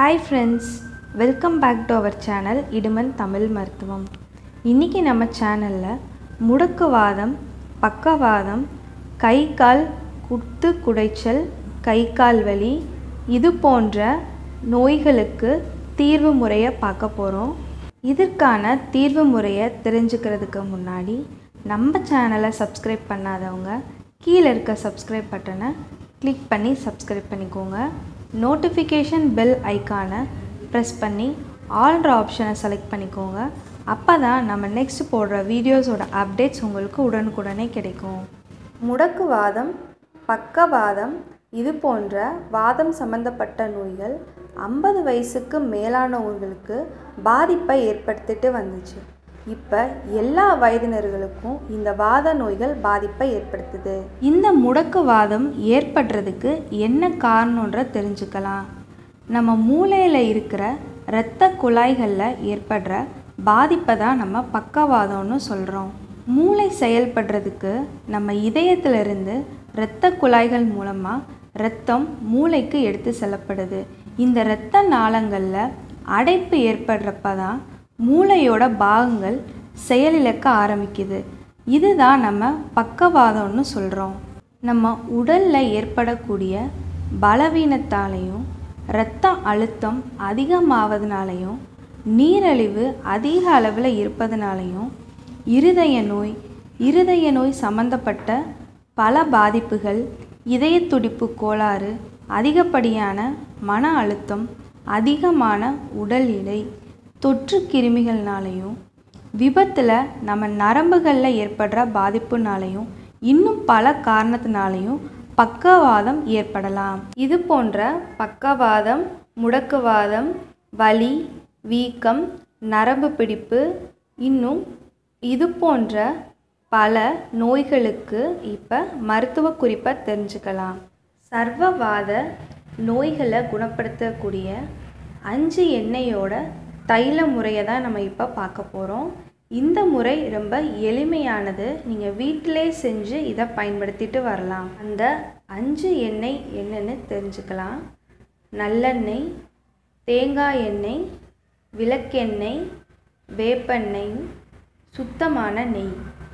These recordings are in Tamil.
hi friends welcome back to our channel இடுமன் தமிழ் மருத்துவம் இன்றைக்கி நம்ம சேனலில் முடக்குவாதம் பக்கவாதம் கை கால் குத்து குடைச்சல் கை கால் வலி இது போன்ற நோய்களுக்கு தீர்வு முறையை பார்க்க போகிறோம் இதற்கான தீர்வு முறையை தெரிஞ்சுக்கிறதுக்கு முன்னாடி நம்ம சேனலை சப்ஸ்கிரைப் பண்ணாதவங்க கீழே இருக்க சப்ஸ்கிரைப் பட்டனை கிளிக் பண்ணி சப்ஸ்கிரைப் பண்ணிக்கோங்க நோட்டிஃபிகேஷன் பெல் ஐக்கானை ப்ரெஸ் பண்ணி ஆல்ன்ற ஆப்ஷனை செலக்ட் பண்ணிக்கோங்க அப்போ தான் நம்ம நெக்ஸ்ட் போடுற வீடியோஸோட அப்டேட்ஸ் உங்களுக்கு உடனுக்குடனே கிடைக்கும் முடக்குவாதம் பக்கவாதம் இது போன்ற வாதம் சம்பந்தப்பட்ட நோய்கள் ஐம்பது வயசுக்கு மேலானவங்களுக்கு பாதிப்பை ஏற்படுத்திட்டு வந்துச்சு இப்போ எல்லா வயதினர்களுக்கும் இந்த வாத நோய்கள் பாதிப்பை ஏற்படுத்துது இந்த முடக்குவாதம் ஏற்படுறதுக்கு என்ன காரணன்ற தெரிஞ்சுக்கலாம் நம்ம மூளையில் இருக்கிற இரத்த குழாய்களில் ஏற்படுற பாதிப்பை தான் நம்ம பக்கவாதம்னு சொல்கிறோம் மூளை செயல்படுறதுக்கு நம்ம இதயத்திலிருந்து இரத்த குழாய்கள் மூலமாக இரத்தம் மூளைக்கு எடுத்து செல்லப்படுது இந்த இரத்த நாளங்களில் அடைப்பு ஏற்படுறப்ப தான் மூளையோட பாகங்கள் செயலிழக்க ஆரம்பிக்குது இதுதான் நம்ம பக்கவாதம்னு சொல்கிறோம் நம்ம உடலில் ஏற்படக்கூடிய பலவீனத்தாலையும் இரத்த அழுத்தம் அதிகமாவதுனாலையும் நீரழிவு அதிக அளவில் இருப்பதனாலையும் இருதய நோய் இருதய நோய் சம்பந்தப்பட்ட பல பாதிப்புகள் இதய துடிப்பு கோளாறு அதிகப்படியான மன அழுத்தம் அதிகமான உடல் எடை தொற்று கிருமிகள்னாலையும் விபத்தில் நம்ம நரம்புகளில் ஏற்படுற பாதிப்புனாலையும் இன்னும் பல காரணத்தினாலையும் பக்கவாதம் ஏற்படலாம் இது போன்ற பக்கவாதம் முடக்குவாதம் வலி வீக்கம் நரம்பு பிடிப்பு இன்னும் இது போன்ற பல நோய்களுக்கு இப்போ மருத்துவ குறிப்பை தெரிஞ்சுக்கலாம் சர்வவாத நோய்களை குணப்படுத்தக்கூடிய அஞ்சு எண்ணெயோட தைல முறையை தான் நம்ம இப்போ பார்க்க போகிறோம் இந்த முறை ரொம்ப எளிமையானது நீங்கள் வீட்டிலே செஞ்சு இதை பயன்படுத்திட்டு வரலாம் அந்த அஞ்சு எண்ணெய் என்னென்னு தெரிஞ்சுக்கலாம் நல்லெண்ணெய் தேங்காய் எண்ணெய் விளக்கெண்ணெய் வேப்பெண்ணெய் சுத்தமான நெய்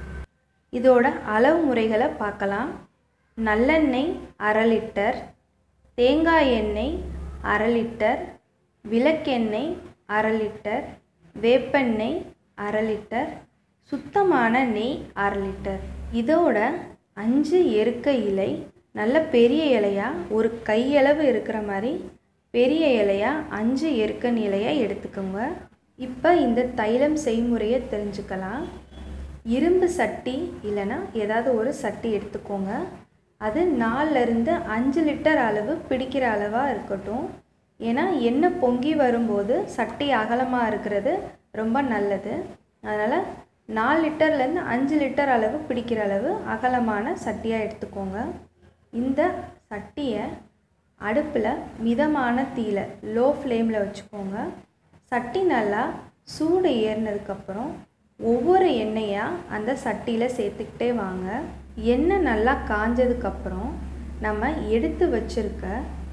இதோட அளவு முறைகளை பார்க்கலாம் நல்லெண்ணெய் அரை லிட்டர் தேங்காய் எண்ணெய் அரை லிட்டர் விளக்கெண்ணெய் அரை லிட்டர் வேப்பெண்ணெய் அரை லிட்டர் சுத்தமான நெய் அரை லிட்டர் இதோட அஞ்சு எருக்க இலை நல்ல பெரிய இலையாக ஒரு கையளவு இருக்கிற மாதிரி பெரிய இலையாக அஞ்சு எருக்கன் இலையை எடுத்துக்கோங்க இப்போ இந்த தைலம் செய்முறையை தெரிஞ்சுக்கலாம் இரும்பு சட்டி இல்லைன்னா ஏதாவது ஒரு சட்டி எடுத்துக்கோங்க அது நாலுலேருந்து அஞ்சு லிட்டர் அளவு பிடிக்கிற அளவாக இருக்கட்டும் ஏன்னா எண்ணெய் பொங்கி வரும்போது சட்டி அகலமாக இருக்கிறது ரொம்ப நல்லது அதனால் நாலு லிட்டர்லேருந்து அஞ்சு லிட்டர் அளவு பிடிக்கிற அளவு அகலமான சட்டியாக எடுத்துக்கோங்க இந்த சட்டியை அடுப்பில் மிதமான தீயில லோ ஃப்ளேமில் வச்சுக்கோங்க சட்டி நல்லா சூடு ஏறினதுக்கப்புறம் ஒவ்வொரு எண்ணெயாக அந்த சட்டியில் சேர்த்துக்கிட்டே வாங்க எண்ணெய் நல்லா காஞ்சதுக்கப்புறம் நம்ம எடுத்து வச்சுருக்க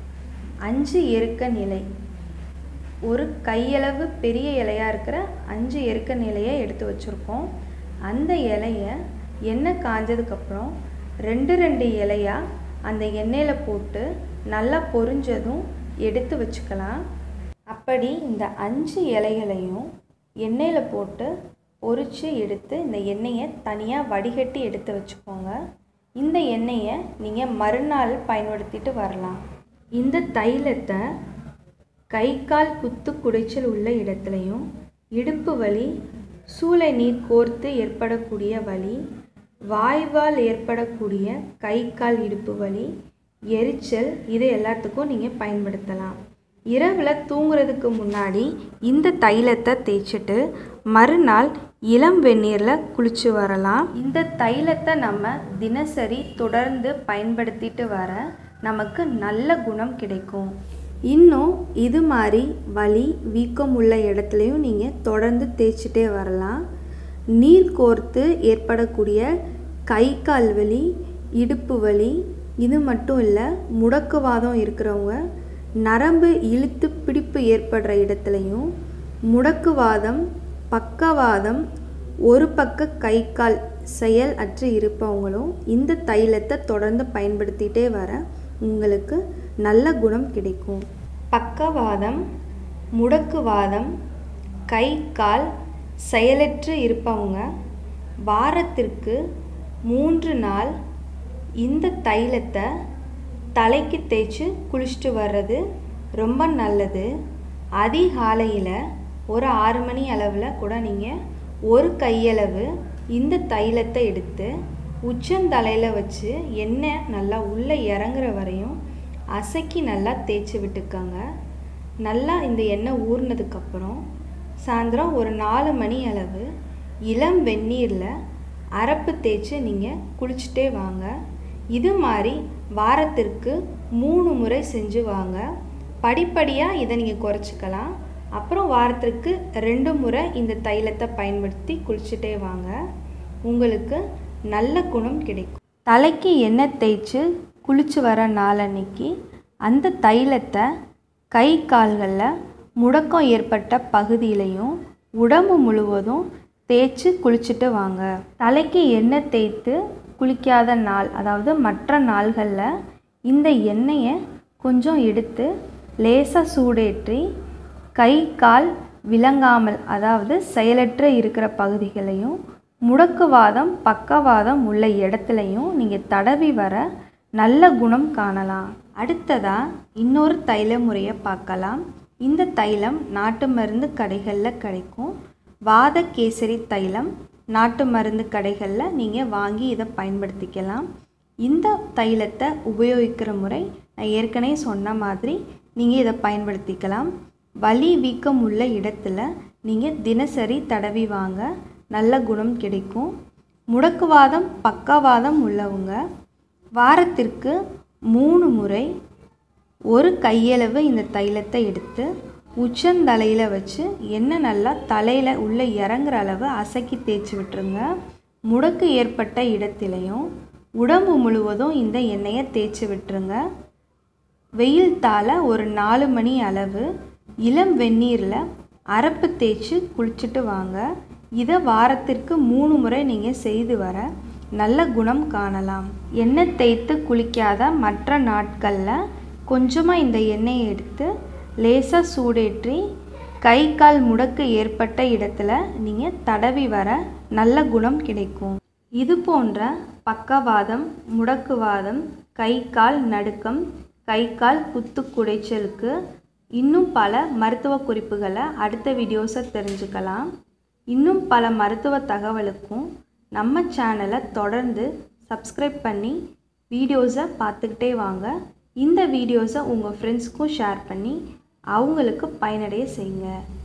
அஞ்சு எருக்க நிலை ஒரு கையளவு பெரிய இலையாக இருக்கிற அஞ்சு எருக்க நிலையை எடுத்து வச்சுருக்கோம் அந்த இலையை எண்ணெய் காஞ்சதுக்கப்புறம் ரெண்டு ரெண்டு இலையாக அந்த எண்ணெயில் போட்டு நல்லா பொரிஞ்சதும் எடுத்து வச்சுக்கலாம் அப்படி இந்த அஞ்சு இலைகளையும் எண்ணெயில் போட்டு பொரித்து எடுத்து இந்த எண்ணெயை தனியாக வடிகட்டி எடுத்து வச்சுக்கோங்க இந்த எண்ணெயை நீங்கள் மறுநாள் பயன்படுத்திட்டு வரலாம் இந்த தைலத்தை கை கால் குத்து குடைச்சல் உள்ள இடத்துலையும் இடுப்பு வலி சூளை நீர் கோர்த்து ஏற்படக்கூடிய வலி வாய்வால் ஏற்படக்கூடிய கை கால் இடுப்பு வலி எரிச்சல் இது எல்லாத்துக்கும் நீங்கள் பயன்படுத்தலாம் இரவில் தூங்குறதுக்கு முன்னாடி இந்த தைலத்தை தேய்ச்சிட்டு மறுநாள் இளம் வெந்நீரில் குளித்து வரலாம் இந்த தைலத்தை நம்ம தினசரி தொடர்ந்து பயன்படுத்திட்டு வர நமக்கு நல்ல குணம் கிடைக்கும் இன்னும் இது மாதிரி வலி வீக்கம் உள்ள இடத்துலையும் நீங்கள் தொடர்ந்து தேய்ச்சிட்டே வரலாம் நீர் கோர்த்து ஏற்படக்கூடிய கை கால் வலி இடுப்பு வலி இது மட்டும் இல்லை முடக்குவாதம் இருக்கிறவங்க நரம்பு இழுத்து பிடிப்பு ஏற்படுற இடத்துலையும் முடக்குவாதம் பக்கவாதம் ஒரு பக்க கை கால் செயல் அற்று இருப்பவங்களும் இந்த தைலத்தை தொடர்ந்து பயன்படுத்திகிட்டே வர உங்களுக்கு நல்ல குணம் கிடைக்கும் பக்கவாதம் முடக்குவாதம் கை கால் செயலற்று இருப்பவங்க வாரத்திற்கு மூன்று நாள் இந்த தைலத்தை தலைக்கு தேய்ச்சி குளிச்சுட்டு வர்றது ரொம்ப நல்லது அதிகாலையில் ஒரு ஆறு மணி அளவில் கூட நீங்கள் ஒரு கையளவு இந்த தைலத்தை எடுத்து உச்சந்தலையில் வச்சு எண்ணெய் நல்லா உள்ளே இறங்குற வரையும் அசக்கி நல்லா தேய்ச்சி விட்டுக்கோங்க நல்லா இந்த எண்ணெய் ஊறினதுக்கப்புறம் சாயந்தரம் ஒரு நாலு மணி அளவு இளம் வெந்நீரில் அரப்பு தேய்ச்சி நீங்கள் குளிச்சுட்டே வாங்க இது மாதிரி வாரத்திற்கு மூணு முறை செஞ்சு வாங்க படிப்படியாக இதை நீங்கள் குறைச்சிக்கலாம் அப்புறம் வாரத்திற்கு ரெண்டு முறை இந்த தைலத்தை பயன்படுத்தி குளிச்சுட்டே வாங்க உங்களுக்கு நல்ல குணம் கிடைக்கும் தலைக்கு எண்ணெய் தேய்ச்சி குளிச்சு வர நாளன்னைக்கு அந்த தைலத்தை கை கால்களில் முடக்கம் ஏற்பட்ட பகுதியிலையும் உடம்பு முழுவதும் தேய்ச்சி குளிச்சுட்டு வாங்க தலைக்கு எண்ணெய் தேய்த்து குளிக்காத நாள் அதாவது மற்ற நாள்களில் இந்த எண்ணெயை கொஞ்சம் எடுத்து லேசாக சூடேற்றி கை கால் விளங்காமல் அதாவது செயலற்ற இருக்கிற பகுதிகளையும் முடக்குவாதம் பக்கவாதம் உள்ள இடத்துலையும் நீங்கள் தடவி வர நல்ல குணம் காணலாம் அடுத்ததாக இன்னொரு தைல முறையை பார்க்கலாம் இந்த தைலம் நாட்டு மருந்து கடைகளில் கிடைக்கும் வாத கேசரி தைலம் நாட்டு மருந்து கடைகளில் நீங்கள் வாங்கி இதை பயன்படுத்திக்கலாம் இந்த தைலத்தை உபயோகிக்கிற முறை நான் ஏற்கனவே சொன்ன மாதிரி நீங்கள் இதை பயன்படுத்திக்கலாம் வலி வீக்கம் உள்ள இடத்துல நீங்கள் தினசரி தடவி வாங்க நல்ல குணம் கிடைக்கும் முடக்குவாதம் பக்கவாதம் உள்ளவங்க வாரத்திற்கு மூணு முறை ஒரு கையளவு இந்த தைலத்தை எடுத்து உச்சந்தலையில் வச்சு எண்ணெய் நல்லா தலையில் உள்ளே இறங்குற அளவு அசக்கி தேய்ச்சி விட்டுருங்க முடக்கு ஏற்பட்ட இடத்திலையும் உடம்பு முழுவதும் இந்த எண்ணெயை தேய்ச்சி விட்டுருங்க வெயில் தாழ ஒரு நாலு மணி அளவு இளம் வெந்நீரில் அரப்பு தேய்ச்சி குளிச்சுட்டு வாங்க இதை வாரத்திற்கு மூணு முறை நீங்கள் செய்து வர நல்ல குணம் காணலாம் எண்ணெய் தேய்த்து குளிக்காத மற்ற நாட்களில் கொஞ்சமாக இந்த எண்ணெயை எடுத்து லேசாக சூடேற்றி கை கால் முடக்கு ஏற்பட்ட இடத்துல நீங்கள் தடவி வர நல்ல குணம் கிடைக்கும் இது போன்ற பக்கவாதம் முடக்குவாதம் கை கால் நடுக்கம் கை கால் குத்து குடைச்சலுக்கு இன்னும் பல மருத்துவ குறிப்புகளை அடுத்த வீடியோஸை தெரிஞ்சுக்கலாம் இன்னும் பல மருத்துவ தகவலுக்கும் நம்ம சேனலை தொடர்ந்து சப்ஸ்கிரைப் பண்ணி வீடியோஸை பார்த்துக்கிட்டே வாங்க இந்த வீடியோஸை உங்கள் ஃப்ரெண்ட்ஸ்க்கும் ஷேர் பண்ணி அவங்களுக்கு பயனடைய செய்யுங்க